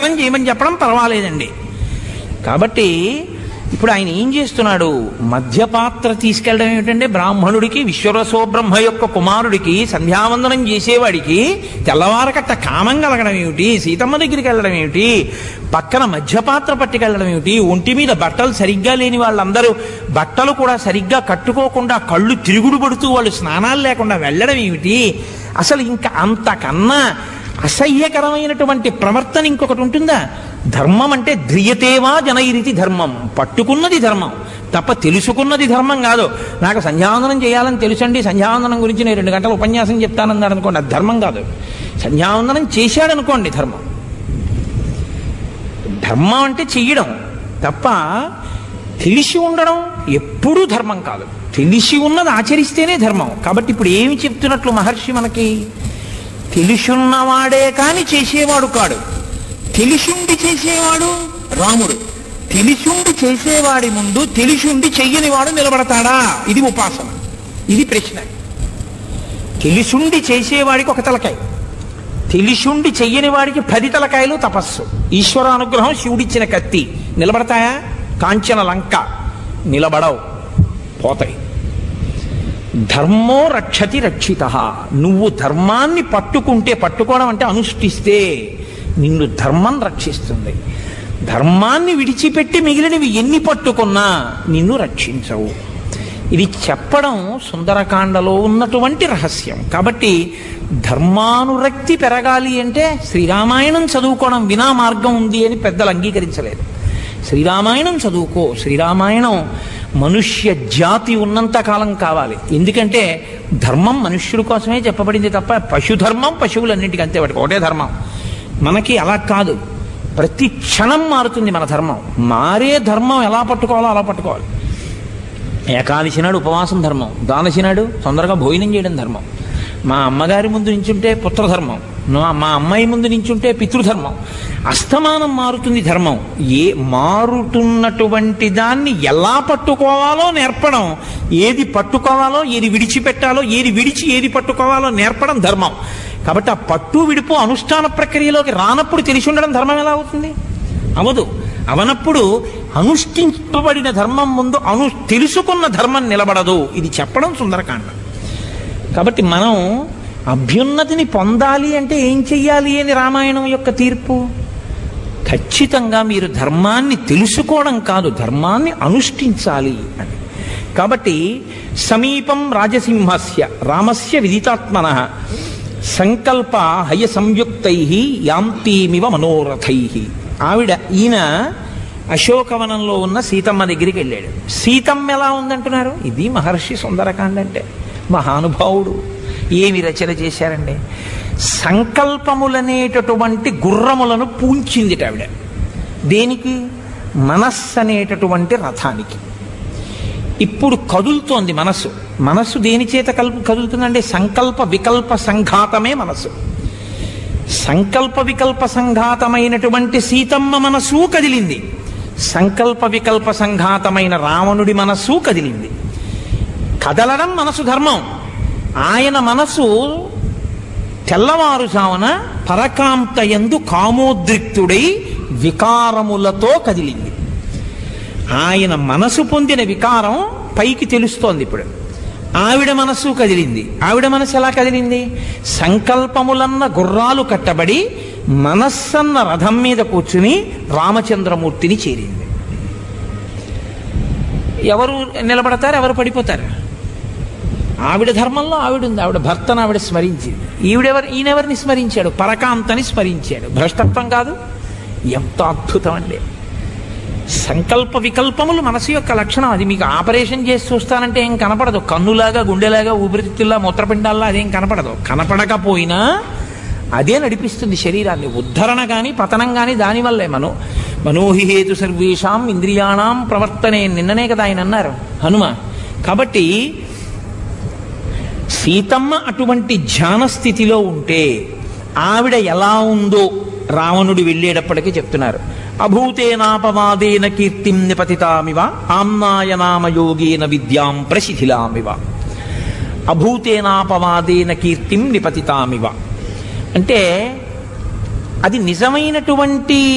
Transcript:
త్యాగం చేయమని చెప్పడం పర్వాలేదండి కాబట్టి ఇప్పుడు ఆయన ఏం చేస్తున్నాడు మధ్యపాత్ర తీసుకెళ్ళడం ఏమిటంటే బ్రాహ్మణుడికి విశ్వరసో బ్రహ్మ యొక్క కుమారుడికి సంధ్యావందనం చేసేవాడికి తెల్లవారకట్ట కామం కలగడం ఏమిటి సీతమ్మ దగ్గరికి వెళ్ళడం ఏమిటి పక్కన మధ్యపాత్ర పట్టుకెళ్ళడం ఏమిటి ఒంటి మీద బట్టలు సరిగ్గా లేని వాళ్ళందరూ బట్టలు కూడా సరిగ్గా కట్టుకోకుండా కళ్ళు తిరుగుడు పడుతూ వాళ్ళు స్నానాలు లేకుండా వెళ్ళడం ఏమిటి అసలు ఇంకా అంతకన్నా అసహ్యకరమైనటువంటి ప్రవర్తన ఇంకొకటి ఉంటుందా ధర్మం అంటే ధ్రియతేవా జనైరితి ధర్మం పట్టుకున్నది ధర్మం తప్ప తెలుసుకున్నది ధర్మం కాదు నాకు సంధ్యావందనం చేయాలని తెలుసండి సంధ్యావందనం గురించి నేను రెండు గంటల ఉపన్యాసం చెప్తానన్నాడు అనుకోండి అది ధర్మం కాదు సంధ్యావందనం చేశాడనుకోండి ధర్మం ధర్మం అంటే చెయ్యడం తప్ప తెలిసి ఉండడం ఎప్పుడూ ధర్మం కాదు తెలిసి ఉన్నది ఆచరిస్తేనే ధర్మం కాబట్టి ఇప్పుడు ఏమి చెప్తున్నట్లు మహర్షి మనకి తెలిసున్నవాడే కాని చేసేవాడు కాడు తెలిసుండి చేసేవాడు రాముడు తెలిసుండి చేసేవాడి ముందు తెలిసుండి చెయ్యని వాడు నిలబడతాడా ఇది ఉపాసన ఇది ప్రశ్న తెలిసుండి చేసేవాడికి ఒక తలకాయ తెలిసుండి చెయ్యని వాడికి పది తలకాయలు తపస్సు ఈశ్వరానుగ్రహం శివుడిచ్చిన కత్తి నిలబడతాయా కాంచన లంక నిలబడవు పోతాయి ధర్మో రక్షతి రక్షిత నువ్వు ధర్మాన్ని పట్టుకుంటే పట్టుకోవడం అంటే అనుష్ఠిస్తే నిన్ను ధర్మం రక్షిస్తుంది ధర్మాన్ని విడిచిపెట్టి మిగిలినవి ఎన్ని పట్టుకున్నా నిన్ను రక్షించవు ఇది చెప్పడం సుందరకాండలో ఉన్నటువంటి రహస్యం కాబట్టి ధర్మానురక్తి పెరగాలి అంటే శ్రీరామాయణం చదువుకోవడం వినా మార్గం ఉంది అని పెద్దలు అంగీకరించలేదు శ్రీరామాయణం చదువుకో శ్రీరామాయణం మనుష్య జాతి ఉన్నంత కాలం కావాలి ఎందుకంటే ధర్మం మనుష్యుల కోసమే చెప్పబడింది తప్ప పశుధర్మం పశువులన్నింటికి అంతే వాటికి ఒకటే ధర్మం మనకి అలా కాదు ప్రతి క్షణం మారుతుంది మన ధర్మం మారే ధర్మం ఎలా పట్టుకోవాలో అలా పట్టుకోవాలి ఏకాదశి నాడు ఉపవాసం ధర్మం ద్వాదశి నాడు తొందరగా భోజనం చేయడం ధర్మం మా అమ్మగారి ముందు నించుంటే పుత్రధర్మం నా- మా అమ్మాయి ముందు నించుంటే పితృధర్మం అస్తమానం మారుతుంది ధర్మం ఏ మారుతున్నటువంటి దాన్ని ఎలా పట్టుకోవాలో నేర్పడం ఏది పట్టుకోవాలో ఏది విడిచిపెట్టాలో ఏది విడిచి ఏది పట్టుకోవాలో నేర్పడం ధర్మం కాబట్టి ఆ పట్టు విడిపు అనుష్ఠాన ప్రక్రియలోకి రానప్పుడు తెలిసి ఉండడం ధర్మం ఎలా అవుతుంది అవదు అవనప్పుడు అనుష్ఠింపబడిన ధర్మం ముందు అను తెలుసుకున్న ధర్మం నిలబడదు ఇది చెప్పడం సుందరకాండ కాబట్టి మనం అభ్యున్నతిని పొందాలి అంటే ఏం చెయ్యాలి అని రామాయణం యొక్క తీర్పు ఖచ్చితంగా మీరు ధర్మాన్ని తెలుసుకోవడం కాదు ధర్మాన్ని అనుష్ఠించాలి అని కాబట్టి సమీపం రాజసింహస్య రామస్య విదితాత్మన సంకల్ప హయ సంయుక్తై యాంతీమివ మనోరథై ఆవిడ ఈయన అశోకవనంలో ఉన్న సీతమ్మ దగ్గరికి వెళ్ళాడు సీతమ్మ ఎలా ఉందంటున్నారు ఇది మహర్షి సుందరకాండ అంటే మహానుభావుడు ఏమి రచన చేశారండి సంకల్పములనేటటువంటి గుర్రములను పూంచిందిట ఆవిడ దేనికి మనస్సు అనేటటువంటి రథానికి ఇప్పుడు కదులుతోంది మనస్సు మనస్సు దేని చేత కల్ప కదులుతుందండి సంకల్ప వికల్ప సంఘాతమే మనస్సు సంకల్ప వికల్ప సంఘాతమైనటువంటి సీతమ్మ మనస్సు కదిలింది సంకల్ప వికల్ప సంఘాతమైన రావణుడి మనస్సు కదిలింది కదలడం మనసు ధర్మం ఆయన మనసు తెల్లవారుజామున పరకాంతయందు కామోద్రిక్తుడై వికారములతో కదిలింది ఆయన మనసు పొందిన వికారం పైకి తెలుస్తోంది ఇప్పుడు ఆవిడ మనస్సు కదిలింది ఆవిడ మనసు ఎలా కదిలింది సంకల్పములన్న గుర్రాలు కట్టబడి మనస్సన్న రథం మీద కూర్చుని రామచంద్రమూర్తిని చేరింది ఎవరు నిలబడతారు ఎవరు పడిపోతారు ఆవిడ ధర్మంలో ఆవిడ ఉంది ఆవిడ భర్తను ఆవిడ స్మరించింది ఈవిడెవరు ఈయనెవరిని స్మరించాడు పరకాంతని స్మరించాడు భ్రష్టత్వం కాదు ఎంత అద్భుతం అండి సంకల్ప వికల్పములు మనసు యొక్క లక్షణం అది మీకు ఆపరేషన్ చేసి చూస్తానంటే ఏం కనపడదు కన్నులాగా గుండెలాగా ఊపిరితిత్తుల్లా మూత్రపిండాల్లా అదేం కనపడదు కనపడకపోయినా అదే నడిపిస్తుంది శరీరాన్ని ఉద్ధరణ కానీ పతనం కానీ దానివల్లే మనో మనోహిహేతు సర్వేషాం ఇంద్రియాణం ప్రవర్తనే నిన్ననే కదా ఆయన అన్నారు హనుమ కాబట్టి సీతమ్మ అటువంటి ధ్యాన స్థితిలో ఉంటే ఆవిడ ఎలా ఉందో రావణుడు వెళ్ళేటప్పటికీ చెప్తున్నారు అభూతేనాపవాదేన కీర్తిం నిపతితామివ ఆమ్నాయ నామయోగేన విద్యాం ప్రశిథిలామివ అభూతేనాపవాదేన కీర్తిం నిపతితామివ అంటే అది నిజమైనటువంటి